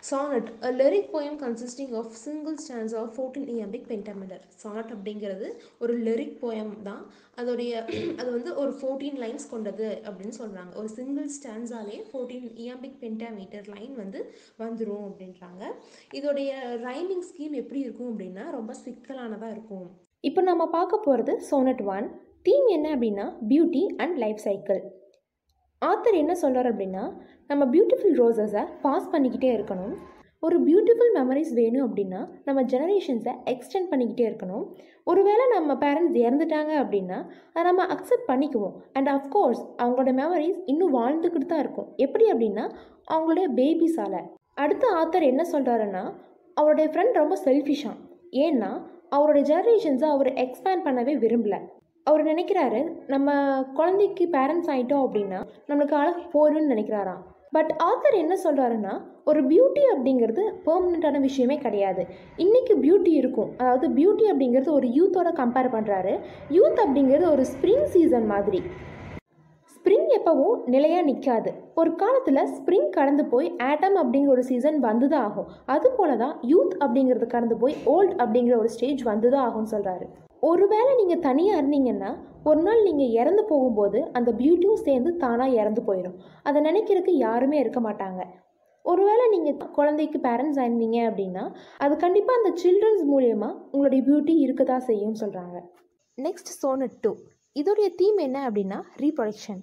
Sonnet, a lyric poem consisting of single stanza of 14 iambic pentameter. Sonnet அப்படிங்கிறது ஒரு lyric poem தான் அதோடைய அது வந்து ஒரு ஃபோர்டீன் லைன்ஸ் கொண்டது அப்படின்னு சொல்கிறாங்க ஒரு சிங்கிள் ஸ்டான்ஸாலே ஃபோர்டீன் இயாம்பிக் பென்டாமீட்டர் லைன் வந்து வந்துடும் அப்படின்றாங்க இதோடைய ரைமிங் ஸ்கீம் எப்படி இருக்கும் அப்படின்னா ரொம்ப சிக்கலானதாக இருக்கும் இப்போ நம்ம பார்க்க போகிறது சோனட் ஒன் தீம் என்ன அப்படின்னா beauty and life cycle author என்ன சொல்கிறார் அப்படின்னா நம்ம பியூட்டிஃபுல் ரோசஸை பாஸ் பண்ணிக்கிட்டே இருக்கணும் ஒரு பியூட்டிஃபுல் மெமரிஸ் வேணும் அப்படின்னா நம்ம ஜெனரேஷன்ஸை எக்ஸ்டெண்ட் பண்ணிக்கிட்டே இருக்கணும் ஒருவேளை நம்ம பேரண்ட்ஸ் இறந்துட்டாங்க அப்படின்னா அதை நம்ம அக்செப்ட் பண்ணிக்குவோம் அண்ட் அஃப்கோர்ஸ் அவங்களோட மெமரிஸ் இன்னும் வாழ்ந்துக்கிட்டு தான் இருக்கும் எப்படி அப்படின்னா அவங்களுடைய பேபிஸால் அடுத்த ஆத்தர் என்ன சொல்கிறாருன்னா அவருடைய ஃப்ரெண்ட் ரொம்ப செல்ஃபிஷாக ஏன்னா அவருடைய ஜெனரேஷன்ஸை அவர் எக்ஸ்பேண்ட் பண்ணவே விரும்பல அவர் நினைக்கிறாரு நம்ம குழந்தைக்கு பேரண்ட்ஸ் ஆகிட்டோம் அப்படின்னா நம்மளுக்கு அழகு போயிடும்னு நினைக்கிறாராம் பட் ஆத்தர் என்ன சொல்கிறாருன்னா ஒரு பியூட்டி அப்படிங்கிறது பெர்மனண்ட்டான விஷயமே கிடையாது இன்றைக்கி பியூட்டி இருக்கும் அதாவது பியூட்டி அப்படிங்கிறது ஒரு யூத்தோட கம்பேர் பண்ணுறாரு யூத் அப்படிங்கிறது ஒரு ஸ்ப்ரிங் சீசன் மாதிரி ஸ்ப்ரிங் எப்பவும் நிலையாக நிற்காது ஒரு காலத்தில் ஸ்ப்ரிங் கடந்து போய் ஆட்டம் அப்படிங்கிற ஒரு சீசன் வந்து தான் ஆகும் அது போல தான் யூத் அப்படிங்கிறது கடந்து போய் ஓல்ட் அப்படிங்கிற ஒரு ஸ்டேஜ் வந்து தான் ஆகும்னு சொல்கிறாரு ஒருவேளை நீங்கள் தனியாக இருந்தீங்கன்னா ஒரு நாள் நீங்கள் இறந்து போகும்போது அந்த பியூட்டியும் சேர்ந்து தானாக இறந்து போயிடும் அதை நினைக்கிறதுக்கு யாருமே இருக்க மாட்டாங்க ஒருவேளை நீங்கள் குழந்தைக்கு பேரண்ட்ஸ் ஆயிருந்தீங்க அப்படின்னா அது கண்டிப்பாக அந்த சில்ட்ரன்ஸ் மூலியமாக உங்களுடைய பியூட்டி இருக்க தான் செய்யும்னு சொல்கிறாங்க நெக்ஸ்ட் சோனட் டூ இதோடைய தீம் என்ன அப்படின்னா ரீப்ரொடக்ஷன்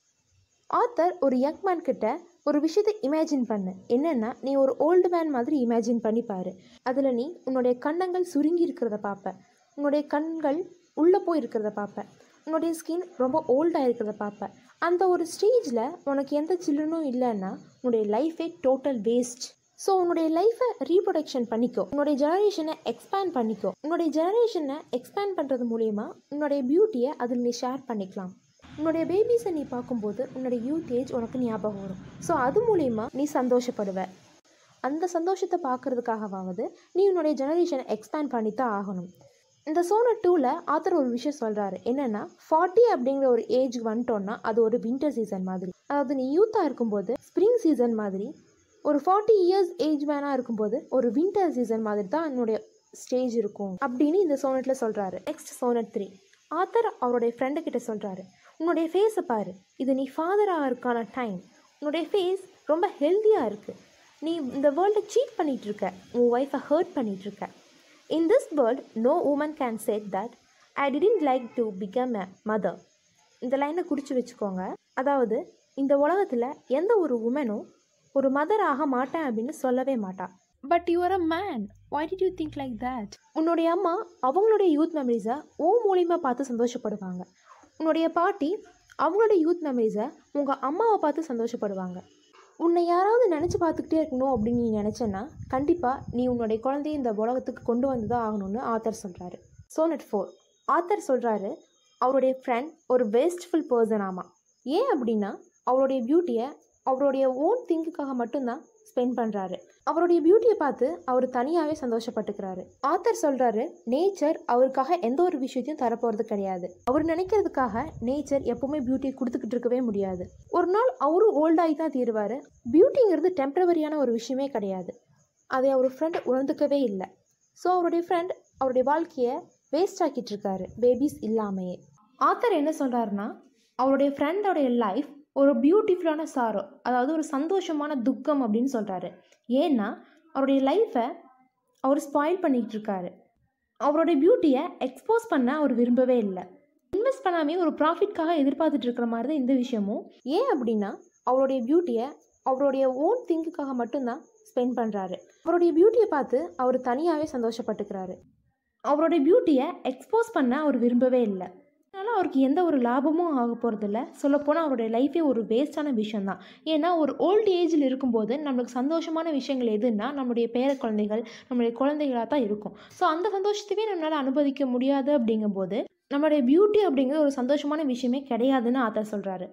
ஆத்தர் ஒரு யங் மேன் கிட்ட ஒரு விஷயத்தை இமேஜின் பண்ணு என்னென்னா நீ ஒரு ஓல்டு மேன் மாதிரி இமேஜின் பண்ணி பாரு அதில் நீ உன்னுடைய கண்ணங்கள் சுருங்கி இருக்கிறத பார்ப்ப உன்னுடைய கண்கள் உள்ளே போய் இருக்கிறத பார்ப்ப உன்னுடைய ஸ்கின் ரொம்ப ஓல்டாக இருக்கிறத பார்ப்ப அந்த ஒரு ஸ்டேஜில் உனக்கு எந்த சில்ட்ரனும் இல்லைன்னா உன்னுடைய லைஃபே டோட்டல் வேஸ்ட் ஸோ உன்னுடைய லைஃப்பை ரீப்ரொடக்ஷன் பண்ணிக்கோ உன்னுடைய ஜெனரேஷனை எக்ஸ்பேண்ட் பண்ணிக்கோ உன்னுடைய ஜெனரேஷனை எக்ஸ்பேண்ட் பண்ணுறது மூலயமா உன்னுடைய பியூட்டியை அதில் நீ ஷேர் பண்ணிக்கலாம் உன்னுடைய பேபிஸை நீ பார்க்கும்போது உன்னுடைய யூத் ஏஜ் உனக்கு ஞாபகம் வரும் ஸோ அது மூலயமா நீ சந்தோஷப்படுவ அந்த சந்தோஷத்தை பார்க்கறதுக்காகவாவது நீ உன்னுடைய ஜெனரேஷனை எக்ஸ்பேண்ட் பண்ணி தான் ஆகணும் இந்த சோனர் டூவில் ஆத்தர் ஒரு விஷயம் சொல்கிறாரு என்னென்னா ஃபார்ட்டி அப்படிங்கிற ஒரு ஏஜ் வந்துட்டோன்னா அது ஒரு வின்டர் சீசன் மாதிரி அதாவது நீ யூத்தாக இருக்கும்போது ஸ்ப்ரிங் சீசன் மாதிரி ஒரு ஃபார்ட்டி இயர்ஸ் ஏஜ் மேனாக இருக்கும்போது ஒரு வின்டர் சீசன் மாதிரி தான் என்னுடைய ஸ்டேஜ் இருக்கும் அப்படின்னு இந்த சோனட்டில் சொல்கிறாரு நெக்ஸ்ட் சோனட் த்ரீ ஆத்தர் அவருடைய ஃப்ரெண்டு கிட்ட சொல்கிறாரு உன்னுடைய ஃபேஸை பாரு இது நீ ஃபாதராக இருக்கான டைம் உன்னுடைய ஃபேஸ் ரொம்ப ஹெல்த்தியாக இருக்குது நீ இந்த வேர்ல்டை சீட் பண்ணிகிட்டு இருக்க உன் ஒய்ஃபை ஹர்ட் பண்ணிகிட்டு இருக்க in this world no woman can said that I didn't like to become a mother இந்த லைனை குறித்து வச்சுக்கோங்க அதாவது இந்த உலகத்தில் எந்த ஒரு உமனும் ஒரு மதர் ஆக மாட்டேன் அப்படின்னு சொல்லவே மாட்டா but you are a man why did you think like that உன்னுடைய அம்மா அவங்களுடைய யூத் மெமரிஸை ஓ மூலியமாக பார்த்து சந்தோஷப்படுவாங்க உன்னுடைய பாட்டி அவங்களுடைய யூத் மெமரிஸை உங்கள் அம்மாவை பார்த்து சந்தோஷப்படுவாங்க உன்னை யாராவது நினச்சி பார்த்துக்கிட்டே இருக்கணும் அப்படின்னு நீ நினச்சேன்னா கண்டிப்பாக நீ உன்னுடைய குழந்தைய இந்த உலகத்துக்கு கொண்டு வந்து தான் ஆகணும்னு ஆத்தர் சொல்கிறாரு சோனட் ஃபோர் ஆத்தர் சொல்கிறாரு அவருடைய ஃப்ரெண்ட் ஒரு வேஸ்ட்ஃபுல் பர்சன் ஆமாம் ஏன் அப்படின்னா அவருடைய பியூட்டியை அவருடைய ஓன் திங்குக்காக மட்டும்தான் ஸ்பெண்ட் பண்ணுறாரு அவருடைய பியூட்டியை பார்த்து அவர் தனியாகவே சந்தோஷப்பட்டுக்கிறாரு ஆத்தர் சொல்கிறாரு நேச்சர் அவருக்காக எந்த ஒரு விஷயத்தையும் தரப்போகிறது கிடையாது அவர் நினைக்கிறதுக்காக நேச்சர் எப்போவுமே பியூட்டியை கொடுத்துக்கிட்டு இருக்கவே முடியாது ஒரு நாள் அவரும் ஓல்டாகி தான் தீருவார் பியூட்டிங்கிறது டெம்பரவரியான ஒரு விஷயமே கிடையாது அதை அவர் ஃப்ரெண்ட் உணர்ந்துக்கவே இல்லை ஸோ அவருடைய ஃப்ரெண்ட் அவருடைய வாழ்க்கையை வேஸ்ட் ஆக்கிட்டு இருக்காரு பேபிஸ் இல்லாமையே ஆத்தர் என்ன சொல்கிறாருன்னா அவருடைய ஃப்ரெண்டோடைய லைஃப் ஒரு பியூட்டிஃபுல்லான சாரோ அதாவது ஒரு சந்தோஷமான துக்கம் அப்படின்னு சொல்கிறாரு ஏன்னா அவருடைய லைஃப்பை அவர் ஸ்பாயில் பண்ணிக்கிட்டு இருக்காரு அவருடைய பியூட்டியை எக்ஸ்போஸ் பண்ண அவர் விரும்பவே இல்லை இன்வெஸ்ட் பண்ணாமே ஒரு ப்ராஃபிட்காக எதிர்பார்த்துட்டு இருக்கிற மாதிரி தான் இந்த விஷயமும் ஏன் அப்படின்னா அவருடைய பியூட்டியை அவருடைய ஓன் திங்குக்காக மட்டும்தான் ஸ்பெண்ட் பண்ணுறாரு அவருடைய பியூட்டியை பார்த்து அவர் தனியாகவே சந்தோஷப்பட்டுக்கிறாரு அவருடைய பியூட்டியை எக்ஸ்போஸ் பண்ண அவர் விரும்பவே இல்லை அதனால் அவருக்கு எந்த ஒரு லாபமும் ஆக போகிறதில்ல சொல்லப்போனால் அவருடைய லைஃபே ஒரு வேஸ்டான விஷயந்தான் ஏன்னா ஒரு ஓல்டு ஏஜில் இருக்கும்போது நம்மளுக்கு சந்தோஷமான விஷயங்கள் எதுன்னா நம்மளுடைய பேர குழந்தைகள் நம்மளுடைய குழந்தைகளாக தான் இருக்கும் ஸோ அந்த சந்தோஷத்தையே நம்மளால் அனுபவிக்க முடியாது அப்படிங்கும்போது நம்மளுடைய பியூட்டி அப்படிங்கிற ஒரு சந்தோஷமான விஷயமே கிடையாதுன்னு ஆத்தர் சொல்கிறாரு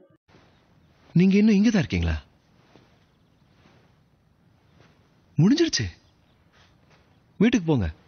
நீங்க இன்னும் இங்க தான் இருக்கீங்களா முடிஞ்சிருச்சு வீட்டுக்கு போங்க